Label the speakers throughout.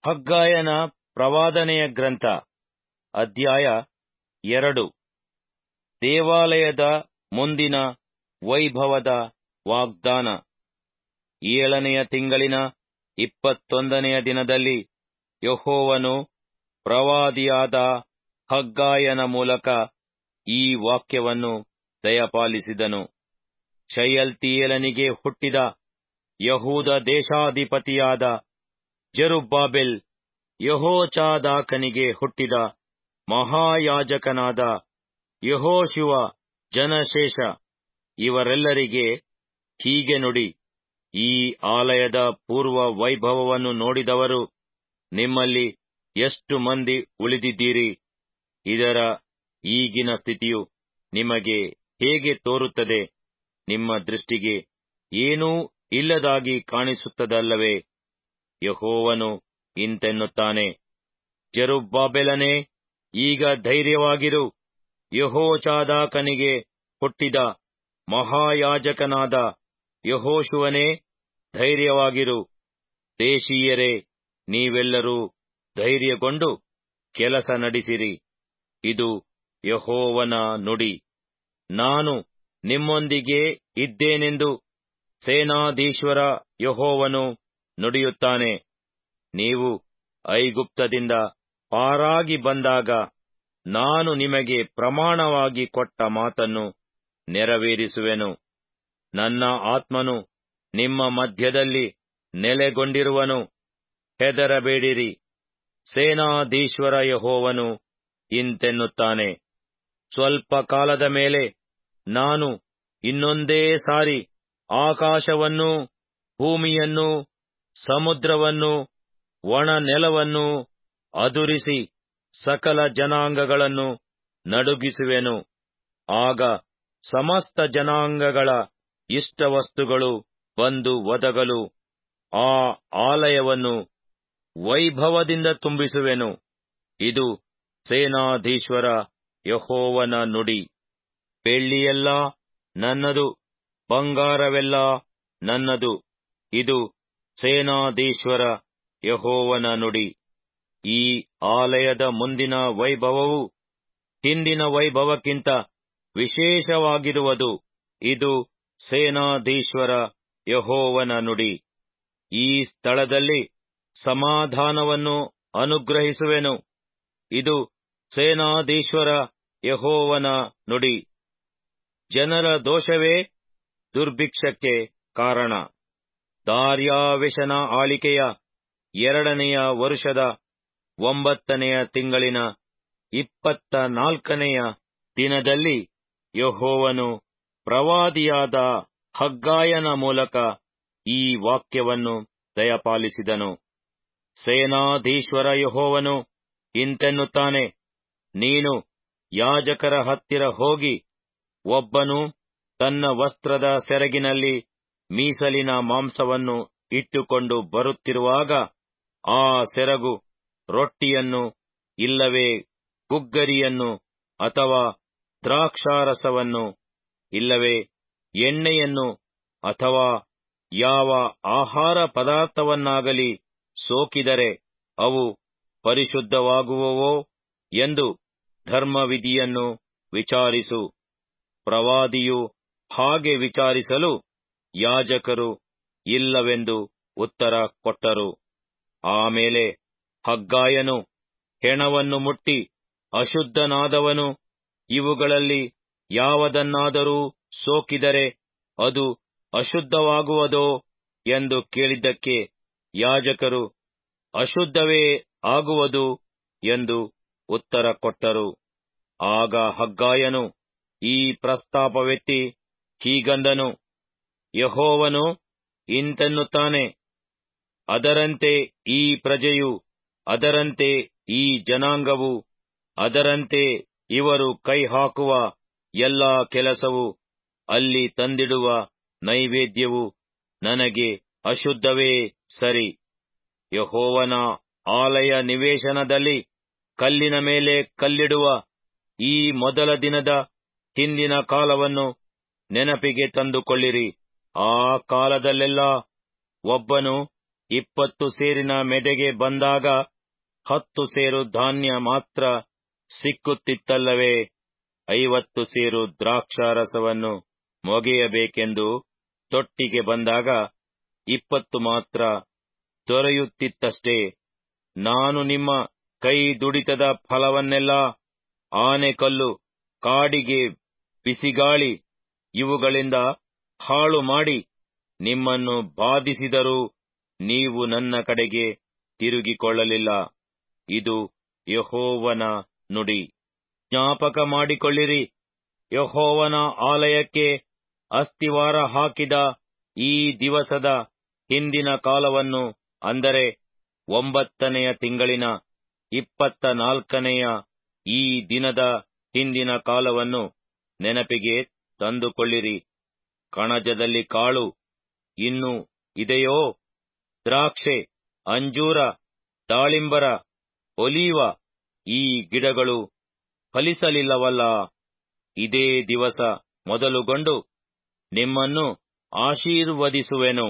Speaker 1: ಹಗ್ಗಾಯನ ಪ್ರವಾದನೆಯ ಗ್ರಂಥ ಅಧ್ಯಾಯ ಎರಡು ದೇವಾಲಯದ ಮುಂದಿನ ವೈಭವದ ವಾಗ್ದಾನ ಏಳನೆಯ ತಿಂಗಳಿನ ಇಪ್ಪತ್ತೊಂದನೆಯ ದಿನದಲ್ಲಿ ಯೆಹೋವನು ಪ್ರವಾದಿಯಾದ ಹಗ್ಗಾಯನ ಮೂಲಕ ಈ ವಾಕ್ಯವನ್ನು ದಯಪಾಲಿಸಿದನು ಶಯಲ್ತೀಯೇಲನಿಗೆ ಹುಟ್ಟಿದ ಯಹೂದ ದೇಶಾಧಿಪತಿಯಾದ ಜೆರುಬ್ಬಾಬೆಲ್ ಯೆಹೋಚಾದಾಕನಿಗೆ ಹುಟ್ಟಿದ ಮಹಾಯಾಜಕನಾದ ಯೆಹೋಶುವ ಜನಶೇಷ ಇವರೆಲ್ಲರಿಗೆ ಹೀಗೆ ನುಡಿ ಈ ಆಲಯದ ಪೂರ್ವ ವೈಭವವನ್ನು ನೋಡಿದವರು ನಿಮ್ಮಲ್ಲಿ ಎಷ್ಟು ಮಂದಿ ಉಳಿದಿದ್ದೀರಿ ಇದರ ಈಗಿನ ಸ್ಥಿತಿಯು ನಿಮಗೆ ಹೇಗೆ ತೋರುತ್ತದೆ ನಿಮ್ಮ ದೃಷ್ಟಿಗೆ ಏನೂ ಇಲ್ಲದಾಗಿ ಕಾಣಿಸುತ್ತದಲ್ಲವೇ ಯೆಹೋವನು ಇಂತೆನ್ನುತ್ತಾನೆ ಜೆರುಬ್ಬಾಬೆಲನೇ ಈಗ ಧೈರ್ಯವಾಗಿರು ಯೆಹೋಚಾದಾಕನಿಗೆ ಹುಟ್ಟಿದ ಮಹಾಯಾಜಕನಾದ ಯೆಹೋಶುವನೇ ಧೈರ್ಯವಾಗಿರು ದೇಶೀಯರೇ ನೀವೆಲ್ಲರೂ ಧೈರ್ಯಗೊಂಡು ಕೆಲಸ ನಡೆಸಿರಿ ಇದು ಯೆಹೋವನ ನುಡಿ ನಾನು ನಿಮ್ಮೊಂದಿಗೆ ಇದ್ದೇನೆಂದು ಸೇನಾಧೀಶ್ವರ ಯೆಹೋವನು ನುಡಿಯುತ್ತಾನೆ ನೀವು ಐಗುಪ್ತದಿಂದ ಪಾರಾಗಿ ಬಂದಾಗ ನಾನು ನಿಮಗೆ ಪ್ರಮಾಣವಾಗಿ ಕೊಟ್ಟ ಮಾತನ್ನು ನೆರವೇರಿಸುವೆನು ನನ್ನ ಆತ್ಮನು ನಿಮ್ಮ ಮಧ್ಯದಲ್ಲಿ ನೆಲೆಗೊಂಡಿರುವನು ಹೆದರಬೇಡಿರಿ ಸೇನಾಧೀಶ್ವರ ಯೆಹೋವನು ಇಂತೆನ್ನುತ್ತಾನೆ ಸ್ವಲ್ಪ ಕಾಲದ ಮೇಲೆ ನಾನು ಇನ್ನೊಂದೇ ಸಾರಿ ಆಕಾಶವನ್ನೂ ಭೂಮಿಯನ್ನೂ ಸಮುದ್ರವನ್ನೂ ಒಣ ನೆಲವನ್ನೂ ಅದುರಿಸಿ ಸಕಲ ಜನಾಂಗಗಳನ್ನು ನಡುಗಿಸುವೆನು ಆಗ ಸಮಸ್ತ ಜನಾಂಗಗಳ ಇಷ್ಟವಸ್ತುಗಳು ಬಂದು ಒದಗಲು ಆ ಆಲಯವನ್ನು ವೈಭವದಿಂದ ತುಂಬಿಸುವೆನು ಇದು ಸೇನಾಧೀಶ್ವರ ಯಹೋವನ ನುಡಿ ಬೆಳ್ಳಿಯೆಲ್ಲ ನನ್ನದು ಬಂಗಾರವೆಲ್ಲ ನನ್ನದು ಇದು ಸೇನಾಧೀಶ್ವರ ಯಹೋವನ ನುಡಿ ಈ ಆಲಯದ ಮುಂದಿನ ವೈಭವವು ಹಿಂದಿನ ವೈಭವಕ್ಕಿಂತ ವಿಶೇಷವಾಗಿರುವುದು ಇದು ಸೇನಾಧೀಶ್ವರ ಯಹೋವನ ನುಡಿ ಈ ಸ್ಥಳದಲ್ಲಿ ಸಮಾಧಾನವನ್ನು ಅನುಗ್ರಹಿಸುವೆನು ಇದು ಸೇನಾಧೀಶ್ವರ ಯಹೋವನ ನುಡಿ ಜನರ ದೋಷವೇ ದುರ್ಭಿಕ್ಷಕ್ಕೆ ಕಾರಣ ದಾರ್ಯಾವೆಷನ ಆಳಿಕೆಯ ಎರಡನೆಯ ವರುಷದ ಒಂಬತ್ತನೆಯ ತಿಂಗಳಿನ ಇಪ್ಪತ್ತ ನಾಲ್ಕನೆಯ ದಿನದಲ್ಲಿ ಯಹೋವನು ಪ್ರವಾದಿಯಾದ ಹಗ್ಗಾಯನ ಮೂಲಕ ಈ ವಾಕ್ಯವನ್ನು ದಯಪಾಲಿಸಿದನು ಸೇನಾಧೀಶ್ವರ ಯಹೋವನು ಇಂತೆನ್ನುತ್ತಾನೆ ನೀನು ಯಾಜಕರ ಹತ್ತಿರ ಹೋಗಿ ಒಬ್ಬನು ತನ್ನ ವಸ್ತ್ರದ ಸೆರಗಿನಲ್ಲಿ ಮೀಸಲಿನ ಮಾಂಸವನ್ನು ಇಟ್ಟುಕೊಂಡು ಬರುತ್ತಿರುವಾಗ ಆ ಸೆರಗು ರೊಟ್ಟಿಯನ್ನು ಇಲ್ಲವೇ ಗುಗ್ಗರಿಯನ್ನು ಅಥವಾ ದ್ರಾಕ್ಷಾರಸವನ್ನು ಇಲ್ಲವೇ ಎಣ್ಣೆಯನ್ನು ಅಥವಾ ಯಾವ ಆಹಾರ ಪದಾರ್ಥವನ್ನಾಗಲಿ ಸೋಕಿದರೆ ಅವು ಪರಿಶುದ್ಧವಾಗುವವೋ ಎಂದು ಧರ್ಮವಿಧಿಯನ್ನು ವಿಚಾರಿಸು ಪ್ರವಾದಿಯು ಹಾಗೆ ವಿಚಾರಿಸಲು ಯಾಜಕರು ಇಲ್ಲವೆಂದು ಉತ್ತರ ಕೊಟ್ಟರು ಆಮೇಲೆ ಹಗ್ಗಾಯನು ಹೆಣವನ್ನು ಮುಟ್ಟಿ ಅಶುದ್ಧನಾದವನು ಇವುಗಳಲ್ಲಿ ಯಾವುದನ್ನಾದರೂ ಸೋಕಿದರೆ ಅದು ಅಶುದ್ಧವಾಗುವುದೋ ಎಂದು ಕೇಳಿದ್ದಕ್ಕೆ ಯಾಜಕರು ಅಶುದ್ಧವೇ ಆಗುವುದು ಎಂದು ಉತ್ತರ ಕೊಟ್ಟರು ಆಗ ಹಗ್ಗಾಯನು ಈ ಪ್ರಸ್ತಾಪವೆತ್ತಿ ಹೀಗಂದನು ಯಹೋವನು ಇಂತೆನ್ನುತ್ತಾನೆ ಅದರಂತೆ ಈ ಪ್ರಜೆಯು ಅದರಂತೆ ಈ ಜನಾಂಗವು ಅದರಂತೆ ಇವರು ಕೈಹಾಕುವ ಎಲ್ಲಾ ಕೆಲಸವು ಅಲ್ಲಿ ತಂದಿಡುವ ನೈವೇದ್ಯವು ನನಗೆ ಅಶುದ್ಧವೇ ಸರಿ ಯಹೋವನ ಆಲಯ ನಿವೇಶನದಲ್ಲಿ ಕಲ್ಲಿನ ಮೇಲೆ ಕಲ್ಲಿಡುವ ಈ ಮೊದಲ ದಿನದ ಹಿಂದಿನ ಕಾಲವನ್ನು ನೆನಪಿಗೆ ತಂದುಕೊಳ್ಳಿರಿ ಆ ಕಾಲದಲ್ಲೆಲ್ಲ ಒಬ್ಬನು ಇಪ್ಪತ್ತು ಸೇರಿನ ಮೆದೆಗೆ ಬಂದಾಗ ಹತ್ತು ಸೇರು ಧಾನ್ಯ ಮಾತ್ರ ಸಿಕ್ಕುತ್ತಿತ್ತಲ್ಲವೇ ಐವತ್ತು ಸೇರು ದ್ರಾಕ್ಷಾರಸವನ್ನು ಮೊಗೆಯಬೇಕೆಂದು ತೊಟ್ಟಿಗೆ ಬಂದಾಗ ಇಪ್ಪತ್ತು ಮಾತ್ರ ದೊರೆಯುತ್ತಿತ್ತಷ್ಟೇ ನಾನು ನಿಮ್ಮ ಕೈ ದುಡಿತದ ಫಲವನ್ನೆಲ್ಲ ಆನೆಕಲ್ಲು ಕಾಡಿಗೆ ಬಿಸಿಗಾಳಿ ಇವುಗಳಿಂದ ಹಾಳು ಮಾಡಿ ನಿಮ್ಮನ್ನು ಬಾಧಿಸಿದರೂ ನೀವು ನನ್ನ ಕಡೆಗೆ ತಿರುಗಿಕೊಳ್ಳಲಿಲ್ಲ ಇದು ಯಹೋವನ ನುಡಿ ಜ್ಞಾಪಕ ಮಾಡಿಕೊಳ್ಳಿರಿ ಯಹೋವನ ಆಲಯಕ್ಕೆ ಅಸ್ತಿವಾರ ಹಾಕಿದ ಈ ದಿವಸದ ಹಿಂದಿನ ಕಾಲವನ್ನು ಅಂದರೆ ಒಂಬತ್ತನೆಯ ತಿಂಗಳಿನ ಇಪ್ಪತ್ತ ನಾಲ್ಕನೆಯ ಈ ದಿನದ ಹಿಂದಿನ ಕಾಲವನ್ನು ನೆನಪಿಗೆ ತಂದುಕೊಳ್ಳಿರಿ ಕಣಜದಲ್ಲಿ ಕಾಳು ಇನ್ನು ಇದೆಯೋ ದ್ರಾಕ್ಷೆ ಅಂಜೂರ ದಾಳಿಂಬರ ಒಲೀವ ಈ ಗಿಡಗಳು ಫಲಿಸಲಿಲ್ಲವಲ್ಲ ಇದೇ ದಿವಸ ಮೊದಲುಗೊಂಡು ನಿಮ್ಮನ್ನು ಆಶೀರ್ವದಿಸುವೆನು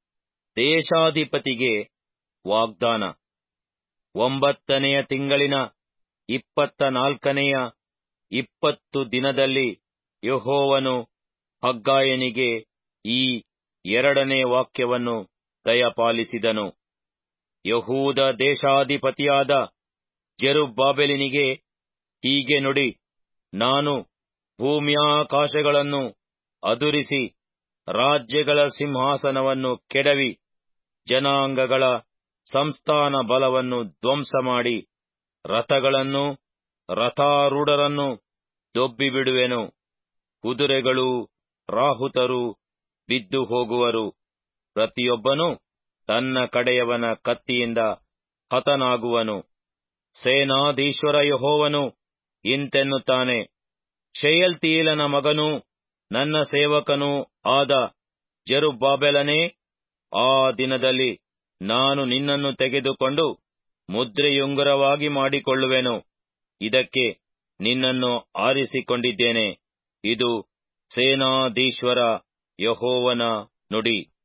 Speaker 1: ದೇಶಾಧಿಪತಿಗೆ ವಾಗ್ದಾನ ಒಂಬತ್ತನೆಯ ತಿಂಗಳಿನ ಇಪ್ಪತ್ತ ನಾಲ್ಕನೆಯ ಇಪ್ಪತ್ತು ದಿನದಲ್ಲಿ ಯಹೋವನು ಹಗ್ಗಾಯನಿಗೆ ಈ ಎರಡನೇ ವಾಕ್ಯವನ್ನು ದಯಪಾಲಿಸಿದನು ಯಹೂದ ದೇಶಾಧಿಪತಿಯಾದ ಜೆರುಬ್ಬಾಬೆಲಿನಿಗೆ ಹೀಗೆ ನುಡಿ ನಾನು ಭೂಮ್ಯಾಕಾಶಗಳನ್ನು ಅದುರಿಸಿ ರಾಜ್ಯಗಳ ಸಿಂಹಾಸನವನ್ನು ಕೆಡವಿ ಜನಾಂಗಗಳ ಸಂಸ್ಥಾನ ಬಲವನ್ನು ಧ್ವಂಸ ಮಾಡಿ ರಥಗಳನ್ನು ರಥಾರೂಢರನ್ನು ದೊಬ್ಬಿಬಿಡುವೆನು ಕುದುರೆಗಳು ರಾಹುತರು ಬಿದ್ದು ಹೋಗುವರು ಪ್ರತಿಯೊಬ್ಬನು ತನ್ನ ಕಡೆಯವನ ಕತ್ತಿಯಿಂದ ಹತನಾಗುವನು ಸೇನಾಧೀಶ್ವರ ಯಹೋವನು ಇಂತೆನ್ನುತ್ತಾನೆ ಶೆಯಲ್ತೀಲನ ಮಗನೂ ನನ್ನ ಸೇವಕನೂ ಆದ ಜೆರುಬ್ಬಾಬೆಲನೇ ಆ ದಿನದಲ್ಲಿ ನಾನು ನಿನ್ನನ್ನು ತೆಗೆದುಕೊಂಡು ಮುದ್ರೆಯುಂಗುರವಾಗಿ ಮಾಡಿಕೊಳ್ಳುವೆನು ಇದಕ್ಕೆ ನಿನ್ನನ್ನು ಆರಿಸಿಕೊಂಡಿದ್ದೇನೆ ಇದು ಸೇನಾಧೀಶ್ವರ ಯಹೋವನ ನುಡಿ